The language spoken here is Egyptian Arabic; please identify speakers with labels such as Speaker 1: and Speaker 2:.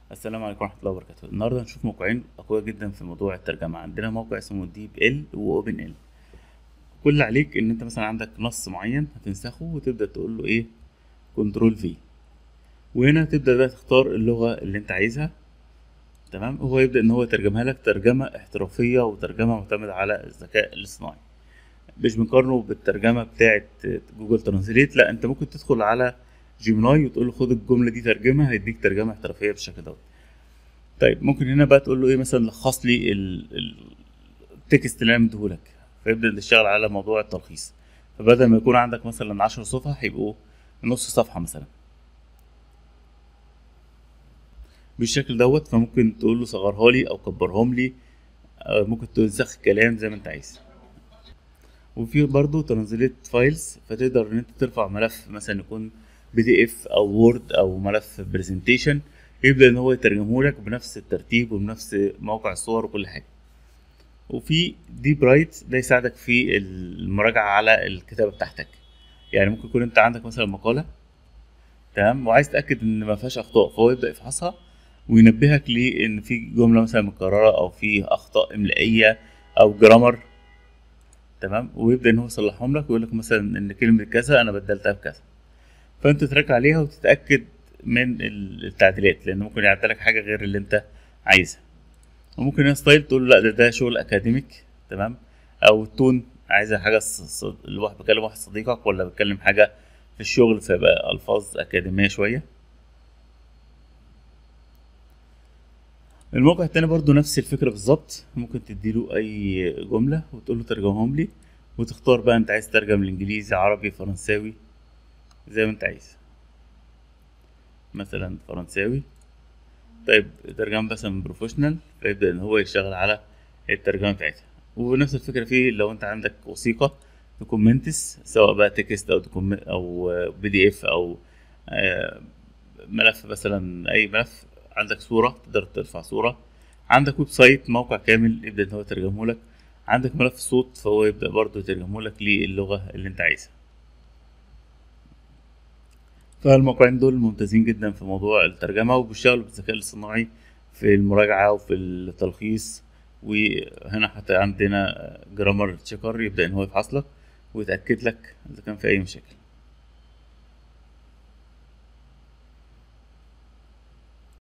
Speaker 1: السلام عليكم ورحمة الله وبركاته النهاردة هنشوف موقعين أقوياء جدا في موضوع الترجمة عندنا موقع اسمه ديب ال وأوبن ال كل اللي عليك إن أنت مثلا عندك نص معين هتنسخه وتبدأ تقول له إيه كنترول في وهنا تبدأ بقى تختار اللغة اللي أنت عايزها تمام هو يبدأ إن هو يترجمها لك ترجمة احترافية وترجمة معتمدة على الذكاء الاصطناعي مش بنقارنه بالترجمة بتاعة جوجل ترانسليت لا أنت ممكن تدخل على جيميناي وتقول له خد الجمله دي ترجمها هيديك ترجمه احترافيه بالشكل دوت طيب ممكن هنا بقى تقول له ايه مثلا لخص لي التكست اللي انا مديهولك فيبدا يشتغل على موضوع التلخيص فبدل ما يكون عندك مثلا 10 صفحه هيبقوا نص صفحه مثلا بالشكل دوت فممكن تقول له صغرها لي او كبرهم لي أو ممكن تنسخ الكلام زي ما انت عايز وفي برضو ترانزليت فايلز فتقدر ان انت ترفع ملف مثلا يكون بي دي اف او وورد او ملف برزنتيشن يبدا ان هو يترجمه لك بنفس الترتيب وبنفس موقع الصور وكل حاجه وفي دي برايت ده يساعدك في المراجعه على الكتابه بتاعتك يعني ممكن يكون انت عندك مثلا مقاله تمام وعايز تاكد ان ما فيهاش اخطاء فهو يبدا يفحصها وينبهك لان في جمله مثلا متكرره او في اخطاء املائيه او جرامر تمام ويبدا ان هو يصلحهم لك ويقول لك مثلا ان كلمه كذا انا بدلتها بكذا فانت تراجع عليها وتتاكد من التعديلات لان ممكن يعدلك حاجه غير اللي انت عايزها وممكن هنا ستايل تقول له لا ده ده شغل اكاديميك تمام او تون عايزه حاجه الواحد بكلم واحد صديقك ولا بتكلم حاجه في الشغل فيبقى الفاظ اكاديميه شويه الموقع التاني برضو نفس الفكرة بالظبط ممكن تديله أي جملة وتقول له ترجمهم لي وتختار بقى أنت عايز ترجم الإنجليزي عربي فرنساوي زي ما أنت عايز مثلا فرنساوي طيب ترجمة مثلا بروفيشنال فيبدأ إن هو يشتغل على الترجمة بتاعتها ونفس الفكرة فيه لو أنت عندك وثيقة دوكومنتس سواء بقى تكست أو أو بي دي إف أو ملف مثلا أي ملف عندك صورة تقدر ترفع صورة عندك ويب سايت موقع كامل يبدأ إن هو يترجمه لك عندك ملف صوت فهو يبدأ برضه يترجمه لك للغة اللي أنت عايزها فالموقعين دول ممتازين جدا في موضوع الترجمة وبيشتغلوا بالذكاء الاصطناعي في المراجعة وفي التلخيص وهنا حتى عندنا جرامر تشيكر يبدأ إن هو يفحص لك ويتأكد لك إذا كان في أي مشاكل